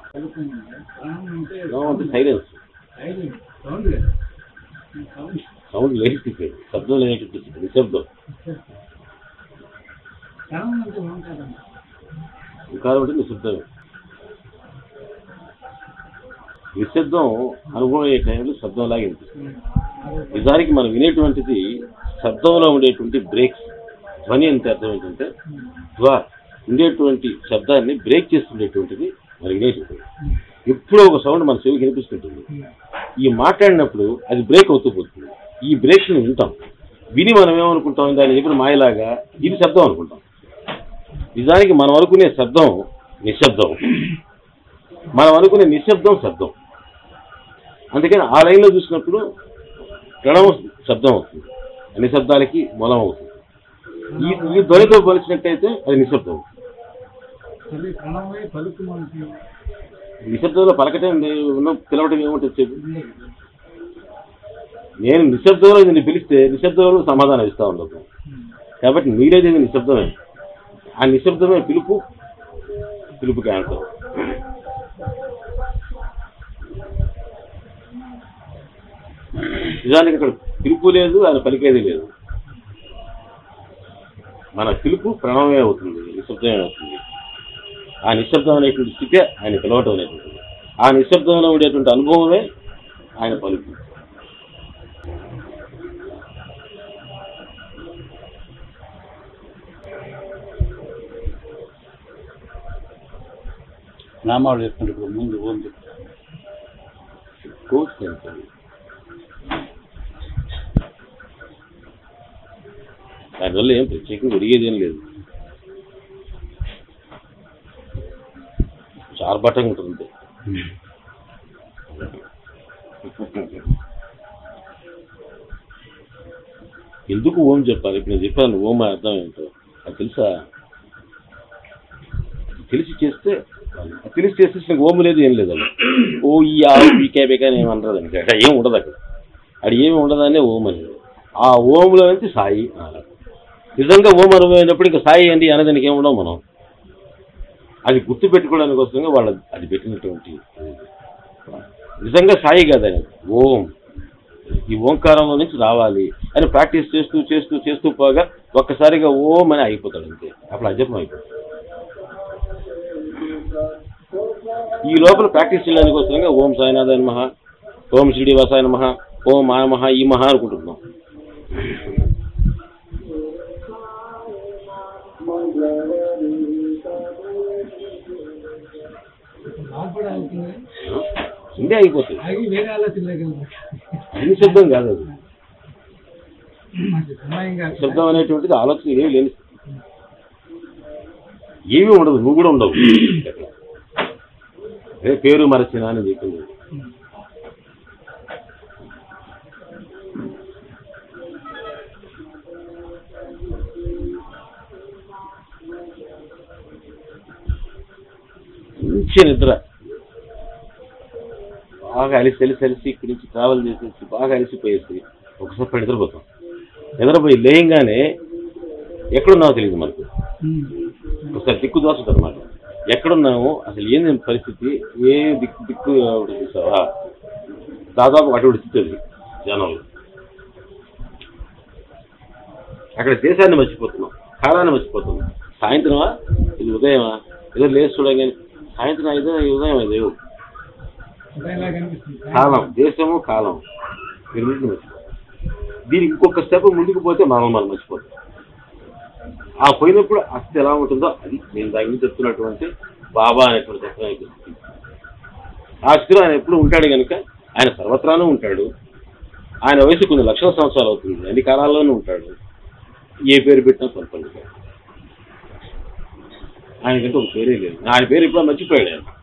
ప్రాణం అంటే silence sound లేని శబ్దం లేనటువంటి నిశ్శబ్దం ఓంకారం అంటే నిశ్శబ్దమే నిశ్శబ్దం అనుభవం అయ్యే టైంలో శబ్దం లాగా అనిపిస్తుంది నిజానికి మనం వినేటువంటిది శబ్దంలో ఉండేటువంటి బ్రేక్స్ ధ్వని అంటే అర్థం ఏంటంటే ద్వా ఉండేటువంటి శబ్దాన్ని బ్రేక్ చేస్తుండేటువంటిది మనం వినేటువంటిది ఎప్పుడో ఒక సౌండ్ మన చెవికి వినిపిస్తుంటుంది ఈ మాట్లాడినప్పుడు అది బ్రేక్ అవుతూ పోతుంది ఈ బ్రేక్స్ ని వింటాం విని మనం ఏమనుకుంటాం దాన్ని చెప్పిన మాయలాగా ఇది శబ్దం అనుకుంటాం నిజానికి మనం అనుకునే శబ్దం నిశ్శబ్దం మనం అనుకునే నిశ్శబ్దం శబ్దం అందుకని ఆ లైన్లో చూసినప్పుడు ప్రణవం శబ్దం అవుతుంది అన్ని శబ్దాలకి మూలం అవుతుంది ఈ ఈ ధ్వనితో పోల్చినట్టయితే అది నిశ్శబ్దం అవుతుంది ప్రణవే పలుకు మనకి నిశ్శబ్దంలో పలకటం లే- ఉన్న పిలవటం ఏముంటుంది చెప్పు నేను నిశ్శబ్దంలో నిన్ను పిలిస్తే నిశ్శబ్దంలో సమాధానం ఇస్తా ఉండదు కాబట్టి మీరేది నిశ్శబ్దమే ఆ నిశ్శబ్దమే పిలుపు పిలుపుకి ఆన్సర్ నిజానికి అక్కడ పిలుపు లేదు ఆయన పలికేది లేదు మన పిలుపు ప్రణవమే అవుతుంది నిశ్శబ్దమే అవుతుంది ఆ నిశ్శబ్దం అనేటువంటి స్థితే ఆయన పిలవటం అనేటువంటిది ఆ నిశ్శబ్దంలో ఉండేటువంటి అనుభవమే ఆయన పలుకు నామాలు చెప్తున్నప్పుడు ముందు ఓం చెప్తారు కోర్స్ తెలుస్తుంది దానివల్ల ఏం ప్రత్యేకంగా ఒరిగేది ఏం లేదు చార్బాటంగా ఉంటుంది ఎందుకు ఓం చెప్పాలి ఇప్పుడు నేను చెప్పాను ఓం అర్థం ఏంటో అది తెలుసా తెలిసి చేస్తే అది తెలిసి చేస్తే అసలు ఓము లేదు ఏం లేదు అలా ఓ ఈ ఆ ఈ కేబేకా అని ఏమి అనరు దానికి అక్కడ ఏం ఉండదు అక్కడ అది ఏమి ఉండదనే ఓం అని ఆ ఓములో నుంచి సాయి అనాలి నిజంగా ఓం అనుభవమైనప్పుడు ఇంకా సాయి అండి అనేదానికి ఏమి ఉండవు మనం అది గుర్తు పెట్టుకోవడానికి వస్తుందిగా వాళ్ళు అది పెట్టినటువంటి నిజంగా సాయి కాదు ఆయన ఓం ఈ ఓంకారంలో నుంచి రావాలి అని ప్రాక్టీస్ చేస్తూ చేస్తూ చేస్తూ పోగా ఒక్కసారిగా ఓం అని అయిపోతాడు అంతే అప్పుడు అజపం అయిపోతుంది ఈ లోపల ప్రాక్టీస్ చేయడానికి వస్తుండగా ఓం సాయినాథాయ నమః ఓం శ్రీనివాసాయ నమః ఓం మా నమః ఈ మహా అనుకుంటున్నాం బాగుపడే అవుతుంది ఇందే అయిపోతుంది ఆగి వేరే ఆలోచనలోకి అన్ని శబ్దం కాదు అది సమయంగా శబ్దం అనేటువంటిది ఆలోచన ఏమి లేని ఏమీ ఉండదు నువ్వు కూడా ఉండవు అదే పేరు మరచిన అని చెప్పింది మంచి నిద్ర బాగా అలిసి అలిసి అలిసి ఇక్కడి నుంచి ట్రావెల్ చేసేసి బాగా అలిసిపోయేసి ఒకసారి నిద్రపోతాం నిద్రపోయి లేయంగానే ఎక్కడున్నావో తెలియదు మనకు ఒకసారి దిక్కు దోస్తుంది అనమాట ఎక్కడున్నామో అసలు ఏంది పరిస్థితి ఏ దిక్కు దిక్కు ఒకటి చూసావా దాదాపు అటువంటి స్థితి అది జనంలో అక్కడ దేశాన్ని మర్చిపోతున్నాం కాలాన్ని మర్చిపోతున్నాం సాయంత్రమా ఇది ఉదయమా ఏదో లేచి చూడగానే సాయంత్రం అయితే ఉదయం ఇది ఉదయంలా కనిపిస్తుంది కాలం దేశము కాలం మీరు రెండింటిని మర్చిపోతాం దీనికి ఇంకొక స్టెప్ ముందుకు పోతే మనం మనం మర్చిపోతాం ఆ పోయినప్పుడు ఆ స్థితి ఎలా ఉంటుందో అది నేను దాని గురించి చెప్తున్నటువంటి బాబా అనేటువంటి తత్వానికి స్థితి ఆ స్థితిలో ఆయన ఎప్పుడు ఉంటాడు కనుక ఆయన సర్వత్రానూ ఉంటాడు ఆయన వయసు కొన్ని లక్షల సంవత్సరాలు అవుతుంది అన్ని కాలాల్లోనూ ఉంటాడు ఏ పేరు పెట్టినా సొంతంగా ఆయనకంటే ఒక పేరే లేదు ఆయన పేరు ఇప్పుడు మర్చిపోయాడు ఆయన